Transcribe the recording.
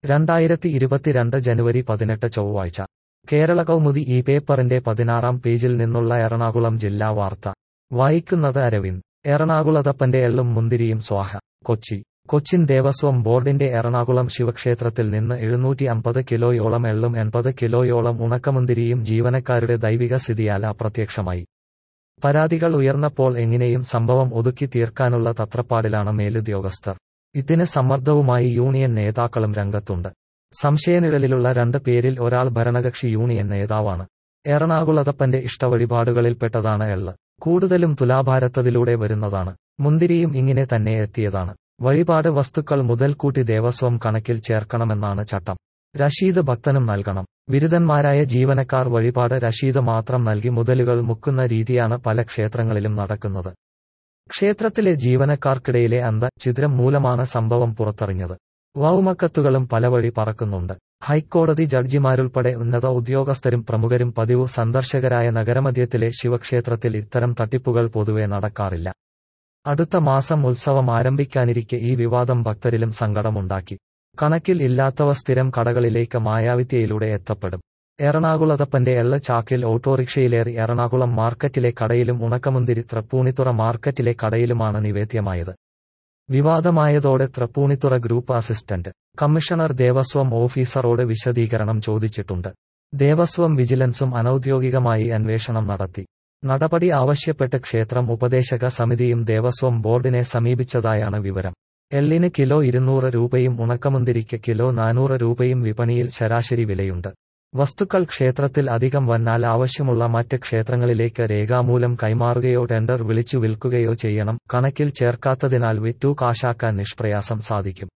രണ്ടായിരത്തി ഇരുപത്തിരണ്ട് ജനുവരി പതിനെട്ട് ചൊവ്വാഴ്ച കേരള കൗമുദി ഈ പേപ്പറിന്റെ പതിനാറാം പേജിൽ നിന്നുള്ള എറണാകുളം ജില്ലാ വാർത്ത വായിക്കുന്നത് അരവിന്ദ് എറണാകുളത്തപ്പന്റെ എള്ളും മുന്തിരിയും സ്വാഹ കൊച്ചി കൊച്ചിൻ ദേവസ്വം ബോർഡിന്റെ എറണാകുളം ശിവക്ഷേത്രത്തിൽ നിന്ന് എഴുന്നൂറ്റി അമ്പത് കിലോയോളം എള്ളും എൺപത് കിലോയോളം ഉണക്കമുന്തിരിയും ജീവനക്കാരുടെ ദൈവിക സ്ഥിതിയാൽ അപ്രത്യക്ഷമായി പരാതികൾ ഉയർന്നപ്പോൾ എങ്ങനെയും സംഭവം ഒതുക്കി തീർക്കാനുള്ള തത്രപ്പാടിലാണ് മേലുദ്യോഗസ്ഥർ ഇതിന് സമ്മർദ്ദവുമായി യൂണിയൻ നേതാക്കളും രംഗത്തുണ്ട് സംശയനിഴലിലുള്ള രണ്ട് പേരിൽ ഒരാൾ ഭരണകക്ഷി യൂണിയൻ നേതാവാണ് എറണാകുളത്തപ്പന്റെ ഇഷ്ടവഴിപാടുകളിൽപ്പെട്ടതാണ് എള്ള് കൂടുതലും തുലാഭാരത്തതിലൂടെ വരുന്നതാണ് മുന്തിരിയും ഇങ്ങനെ തന്നെ എത്തിയതാണ് വഴിപാട് വസ്തുക്കൾ മുതൽക്കൂട്ടി ദേവസ്വം കണക്കിൽ ചേർക്കണമെന്നാണ് ചട്ടം രശീത് ഭക്തനും നൽകണം ബിരുദന്മാരായ ജീവനക്കാർ വഴിപാട് രശീത് മാത്രം നൽകി മുതലുകൾ മുക്കുന്ന രീതിയാണ് പല ക്ഷേത്രങ്ങളിലും നടക്കുന്നത് ക്ഷേത്രത്തിലെ ജീവനക്കാർക്കിടയിലെ അന്ത ചിത്രം മൂലമാണ് സംഭവം പുറത്തറിഞ്ഞത് വൗമക്കത്തുകളും പലവഴി പറക്കുന്നുണ്ട് ഹൈക്കോടതി ജഡ്ജിമാരുൾപ്പെടെ ഉന്നത ഉദ്യോഗസ്ഥരും പ്രമുഖരും പതിവ് സന്ദർശകരായ നഗരമധ്യത്തിലെ ശിവക്ഷേത്രത്തിൽ ഇത്തരം തട്ടിപ്പുകൾ പൊതുവെ നടക്കാറില്ല അടുത്ത മാസം ഉത്സവം ആരംഭിക്കാനിരിക്കെ ഈ വിവാദം ഭക്തരിലും സങ്കടമുണ്ടാക്കി കണക്കിൽ ഇല്ലാത്തവ സ്ഥിരം കടകളിലേക്ക് മായാവിദ്യയിലൂടെ എത്തപ്പെടും എറണാകുളത്തപ്പന്റെ എള്ള ചാക്കിൽ ഓട്ടോറിക്ഷയിലേറി എറണാകുളം മാർക്കറ്റിലെ കടയിലും ഉണക്കമുന്തിരി തൃപ്പൂണിത്തുറ മാർക്കറ്റിലെ കടയിലുമാണ് നിവേദ്യമായത് വിവാദമായതോടെ Thrippunithura group assistant commissioner Devaswom ഓഫീസറോട് വിശദീകരണം ചോദിച്ചിട്ടുണ്ട് ദേവസ്വം വിജിലൻസും അനൌദ്യോഗികമായി അന്വേഷണം നടത്തി നടപടി ആവശ്യപ്പെട്ട് ക്ഷേത്രം ഉപദേശക സമിതിയും ദേവസ്വം ബോർഡിനെ സമീപിച്ചതായാണ് വിവരം എള്ളിന് കിലോ ഇരുന്നൂറ് രൂപയും ഉണക്കമുന്തിരിക്ക് കിലോ നാനൂറ് രൂപയും വിപണിയിൽ ശരാശരി വിലയുണ്ട് വസ്തുക്കൾ ക്ഷേത്രത്തിൽ അധികം വന്നാൽ ആവശ്യമുള്ള മറ്റ് ക്ഷേത്രങ്ങളിലേക്ക് രേഖാമൂലം കൈമാറുകയോ ടെൻഡർ വിളിച്ചു വിൽക്കുകയോ ചെയ്യണം കണക്കിൽ ചേർക്കാത്തതിനാൽ വിറ്റു കാശാക്കാൻ നിഷ്പ്രയാസം സാധിക്കും